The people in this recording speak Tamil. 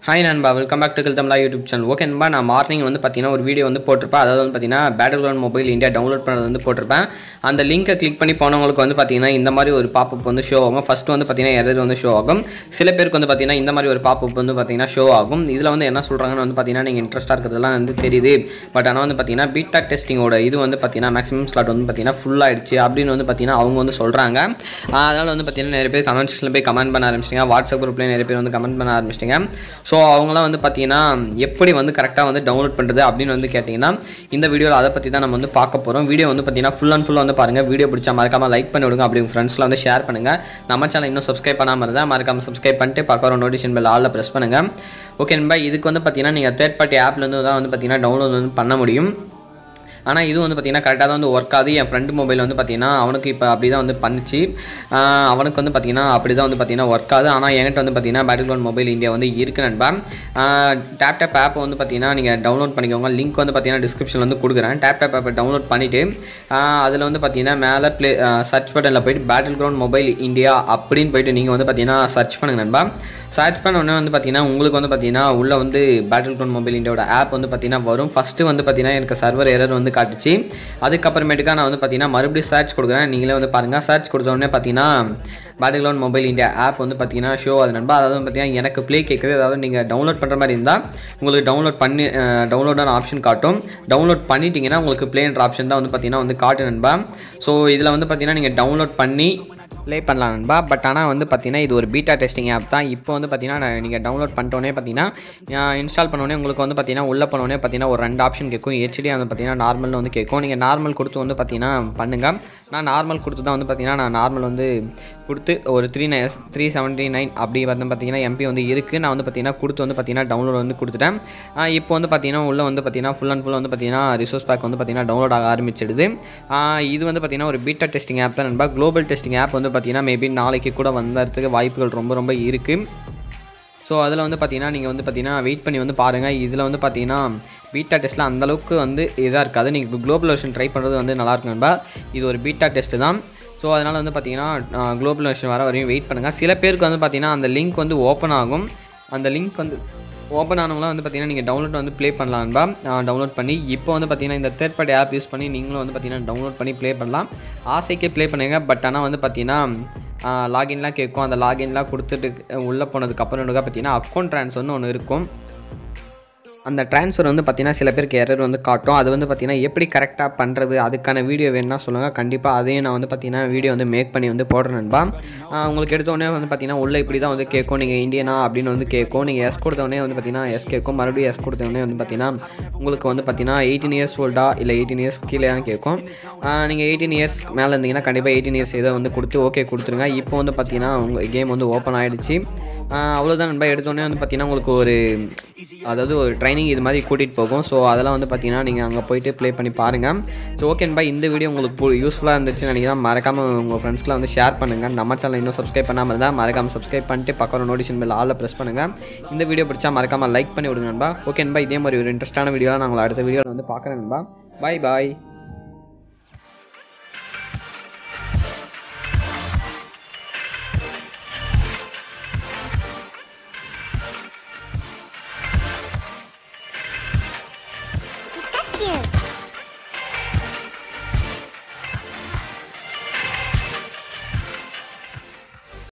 ஹாய் நண்பா welcome back to Tamizha YouTube channel okay நண்பா நான் மார்னிங் வந்து பார்த்தீங்கன்னா ஒரு வீடியோ வந்து போட்டிருப்பேன் அதாவது வந்து பார்த்தீங்கன்னா battle ground mobile India download பண்ணது வந்து போட்டிருப்பேன் அந்த லிங்கை கிளிக் பண்ணி போனவங்களுக்கு வந்து பார்த்தீங்கன்னா இந்த மாதிரி ஒரு பாப்பப் வந்து ஷோ ஆகும் ஃபர்ஸ்ட் வந்து பார்த்தீங்கன்னா எரர் வந்து ஷோ ஆகும் சில பேருக்கு வந்து பார்த்தீங்கன்னா இந்த மாதிரி ஒரு பாப்பப் வந்து பார்த்தீங்கன்னா ஷோ ஆகும் இதில் வந்து என்ன சொல்கிறாங்கன்னு வந்து பார்த்தீங்கன்னா நீங்கள் இன்ட்ரெஸ்ட்டாக இருக்கிறதுலாம் வந்து தெரியுது பட் ஆனால் வந்து பார்த்தீங்கன்னா பீட்டா டெஸ்டிங்கோட இது வந்து பார்த்தீங்கன்னா மேக்ஸிமம் ஸ்லாட் வந்து பார்த்தீங்கன்னா ஃபுல் ஆயிடுச்சு அப்படின்னு வந்து பார்த்தீங்கன்னா அவங்க வந்து சொல்கிறாங்க அதனால் வந்து பார்த்தீங்கன்னா நிறைய பேர் கமெண்ட் செக்ஷனில் போய் கமெண்ட் பண்ண ஆரம்பிச்சிட்டிங்க வாட்ஸ்அப் குரூப்லேயே நிறைய பேர் வந்து கமெண்ட் பண்ண ஆரம்பிச்சிட்டிங்க ஸோ அவங்களாம் வந்து பார்த்தீங்கன்னா எப்படி வந்து கரெக்டாக வந்து டவுன்லோட் பண்ணுறது அப்படின்னு வந்து கேட்டிங்கன்னா இந்த வீடியோவில் அதை பற்றி தான் நம்ம வந்து பார்க்க போகிறோம் வீடியோ வந்து பார்த்தீங்கன்னா ஃபுல் அண்ட் ஃபுல்லாக வந்து பாருங்கள் வீடியோ பிடிச்சா மறக்காமல் லைக் பண்ணி விடுங்க அப்படி உங்கள் ஃப்ரெண்ட்ஸில் வந்து ஷேர் பண்ணுங்கள் நம்ம சேனல் இன்னும் சப்ஸ்கிரைப் பண்ணாமல் இருந்தால் மறக்காமல் சப்ஸ்கிரைப் பண்ணிட்டு பார்க்குற நோட்டிஃபிகேஷன் பெல் ஆலில் ப்ரெஸ் பண்ணுங்கள் ஓகே நண்பா இதுக்கு வந்து பார்த்தீங்கன்னா நீங்கள் தேர்ட் பார்ட்டி ஆப்லேருந்து தான் வந்து பார்த்தீங்கன்னா டவுன்லோட் வந்து பண்ண முடியும் ஆனால் இது வந்து பார்த்திங்கன்னா கரெக்டாக தான் வந்து ஒர்க் ஆகுது என் ஃப்ரெண்டு மொபைல் வந்து பார்த்திங்கன்னா அவனுக்கு இப்போ அப்படி தான் வந்து பண்ணிச்சு ஆஹ் அவனுக்கு வந்து பார்த்திங்கன்னா அப்படி தான் வந்து பார்த்திங்கன்னா ஒர்க் ஆகுது ஆனால் என்கிட்ட வந்து பார்த்திங்கன்னா பேட்டில் கிரவுண்ட் மொபைல் இந்தியா வந்து இருக்கு நண்பா டேப் டேப் ஆப் வந்து பார்த்திங்கன்னா நீங்கள் டவுன்லோட் பண்ணிக்கோங்க லிங்க் வந்து பார்த்திங்கன்னா டிஸ்கிரிப்ஷனில் வந்து கொடுக்குறேன் டேப் டேப் ஆப்பை டவுன்லோட் பண்ணிவிட்டு அதில் வந்து பார்த்திங்கன்னா மேலே ப்ளே சர்ச் பட்டனில் போயிட்டு பேட்டில் கிரவுண்ட் மொபைல் இந்தியா அப்படின்னு போயிட்டு நீங்கள் வந்து பார்த்திங்கன்னா சர்ச் பண்ணுங்க நண்பா சர்ச் பண்ண உடனே வந்து பார்த்திங்கன்னா உங்களுக்கு வந்து பார்த்திங்கன்னா உள்ளே வந்து பேட்டில் கிரவுண்ட் மொபைல் இந்தியாவோட ஆப் வந்து பார்த்திங்கன்னா வரும் ஃபஸ்ட்டு வந்து பார்த்திங்கன்னா எனக்கு சர்வர் எரர் வந்து காட்டுச்சு அதுக்கப்புறமேட்டுக்கா நான் வந்து பார்த்தீங்கன்னா மறுபடியும் சர்ச் கொடுக்குறேன் நீங்களே வந்து பாருங்கள் சர்ச் கொடுத்த உடனே பார்த்தீங்கன்னா battle ground mobile India app வந்து பார்த்தீங்கன்னா ஷோ அது நண்பா அதாவது வந்து பார்த்தீங்கன்னா எனக்கு ப்ளே கேட்குது அதாவது நீங்கள் டவுன்லோட் பண்ணுற மாதிரி இருந்தால் உங்களுக்கு டவுன்லோட் பண்ணி டவுன்லோடான ஆப்ஷன் காட்டும் டவுன்லோட் பண்ணிட்டீங்கன்னா உங்களுக்கு ப்ளேன்ற ஆப்ஷன் தான் வந்து பார்த்தீங்கன்னா வந்து காட்டு நண்பா ஸோ இதில் வந்து பார்த்தீங்கன்னா நீங்கள் டவுன்லோட் பண்ணி ப்ளே பண்ணலாம் நண்பா பட் ஆனால் வந்து பார்த்தீங்கன்னா இது ஒரு பீட்டா டெஸ்டிங் ஆப் தான் இப்போ வந்து பார்த்தீங்கன்னா நீங்கள் டவுன்லோட் பண்ணிட்டோன்னே பார்த்தீங்கன்னா இன்ஸ்டால் பண்ணோடனே உங்களுக்கு வந்து பார்த்தீங்கன்னா உள்ளே பண்ணோடனே பார்த்தீங்கன்னா ஒரு ரெண்டு ஆப்ஷன் கேட்கும் ஹெச்டி வந்து பார்த்தீங்கன்னா நார்மல்னு வந்து கேட்கும் நீங்கள் நார்மல் கொடுத்து வந்து பார்த்தீங்கன்னா பண்ணுங்கள் நான் நார்மல் கொடுத்து தான் வந்து பார்த்தீங்கன்னா நான் நார்மல் வந்து கொடுத்து ஒரு three nine three seventy nine அப்படி வந்து பார்த்தீங்கன்னா எம்பி வந்து இருக்குது நான் வந்து பார்த்தீங்கன்னா கொடுத்து வந்து பார்த்தீங்கன்னா டவுன்லோட் வந்து கொடுத்துட்டேன் ஆஹ் இப்போ வந்து பார்த்தீங்கன்னா உள்ளே வந்து பார்த்தீங்கன்னா ஃபுல் அண்ட் ஃபுல் வந்து பார்த்தீங்கன்னா ரிசோர்ஸ் பேக் வந்து பார்த்தீங்கன்னா டவுன்லோட் ஆக ஆரம்பிச்சிடுது ஆஹ் இது வந்து பார்த்தீங்கன்னா ஒரு பீட்டா டெஸ்டிங் ஆப் தான் நண்பா குளோபல் டெஸ்டிங் ஆப் வந்து பார்த்தீங்கன்னா மேபி நாளைக்கு கூட வந்ததுக்கு வாய்ப்புகள் ரொம்ப ரொம்ப இருக்குது ஸோ அதில் வந்து பார்த்தீங்கன்னா நீங்கள் வந்து பார்த்தீங்கன்னா வெயிட் பண்ணி வந்து பாருங்கள் இதில் வந்து பார்த்தீங்கன்னா பீட்டா டெஸ்ட்டில் அந்தளவுக்கு வந்து இதாக இருக்காது நீங்கள் குளோபல் வெர்ஷன் ட்ரை பண்ணுறது வந்து நல்லா இருக்கும் நண்பா இது ஒரு பீட்டா டெஸ்ட்டு தான் ஸோ அதனால் வந்து பார்த்தீங்கன்னா குளோபல் வெர்ஷன் வர வரையும் வெயிட் பண்ணுங்கள் சில பேருக்கு வந்து பார்த்தீங்கன்னா அந்த லிங்க் வந்து ஓப்பன் ஆகும் அந்த லிங்க் வந்து ஓப்பன் ஆனவங்களாம் வந்து பார்த்தீங்கன்னா நீங்கள் டவுன்லோட் வந்து ப்ளே பண்ணலாம்பா டவுன்லோட் பண்ணி இப்போ வந்து பார்த்தீங்கன்னா இந்த தேர்ட் பார்ட்டி ஆப் யூஸ் பண்ணி நீங்களும் வந்து பார்த்தீங்கன்னா டவுன்லோட் பண்ணி ப்ளே பண்ணலாம் ஆசைக்கே ப்ளே பண்ணுங்க பட் ஆனால் வந்து பார்த்தீங்கன்னா லாகின்லாம் கேட்கும் அந்த லாகின்லாம் கொடுத்துட்டு உள்ளே போனதுக்கப்புறம் பார்த்தீங்கன்னா அக்கௌண்ட் ட்ரான்ஸ்ஃபர்னு ஒன்று இருக்கும் அந்த ட்ரான்ஸ்ஃபர் வந்து பார்த்தீங்கன்னா சில பேருக்கு எரர் வந்து காட்டும் அது வந்து பார்த்தீங்கன்னா எப்படி கரெக்டாக பண்ணுறது அதுக்கான வீடியோ வேணும்னா சொல்லுங்கள் கண்டிப்பாக அதையும் நான் வந்து பார்த்தீங்கன்னா வீடியோ வந்து மேக் பண்ணி வந்து போடுறேன் நண்பா ஆஹ் உங்களுக்கு எடுத்தோடனே வந்து பார்த்தீங்கன்னா உள்ளே இப்படி தான் வந்து கேட்கும் நீங்கள் இந்தியனா அப்படின்னு வந்து கேட்கும் நீங்கள் எஸ் கொடுத்தோடனே வந்து பார்த்தீங்கன்னா எஸ் கேட்கும் மறுபடியும் எஸ் கொடுத்தோடனே வந்து பார்த்தீங்கன்னா உங்களுக்கு வந்து பார்த்தீங்கன்னா எயிட்டீன் இயர்ஸ் ஓல்டா இல்லை எயிட்டீன் இயர்ஸ் கீழே தான் கேட்கும் நீங்கள் எயிட்டீன் இயர்ஸ் மேலே இருந்தீங்கன்னா கண்டிப்பாக எயிட்டீன் இயர்ஸ் இதை வந்து கொடுத்து ஓகே கொடுத்துருங்க இப்போ வந்து பார்த்தீங்கன்னா உங்கள் கேம் வந்து ஓப்பன் ஆகிடுச்சு அவ்வளோதான் நண்பா எடுத்தோடனே வந்து பார்த்தீங்கன்னா உங்களுக்கு ஒரு அதாவது ஒரு ட்ரைனிங் இது மாதிரி கூட்டிகிட்டு போகும் ஸோ அதெல்லாம் வந்து பார்த்தீங்கன்னா நீங்கள் அங்கே போயிட்டு ப்ளே பண்ணி பாருங்கள் ஸோ ஓகே நண்பா இந்த வீடியோ உங்களுக்கு யூஸ்ஃபுல்லாக இருந்துச்சுன்னு நினைக்கிறேன் மறக்காமல் உங்கள் ஃப்ரெண்ட்ஸ்க்குலாம் வந்து ஷேர் பண்ணுங்கள் நம்ம சேனல் இன்னும் சப்ஸ்கிரைப் பண்ணாமல் இருந்தால் மறக்காமல் சப்ஸ்கிரைப் பண்ணிட்டு பக்கம் நோட்டிஃபிகேஷன் பெல் ஆளில் ப்ரெஸ் பண்ணுங்கள் இந்த வீடியோ பிடிச்சா மறக்காமல் லைக் பண்ணி விடுங்க நண்பா ஓகே நண்பா இதே மாதிரி ஒரு இன்ட்ரெஸ்ட்டான வீடியோ நான் உங்களை அடுத்த வீடியோவில் வந்து பார்க்குறேன் நண்பா பாய் பாய் Pikachu.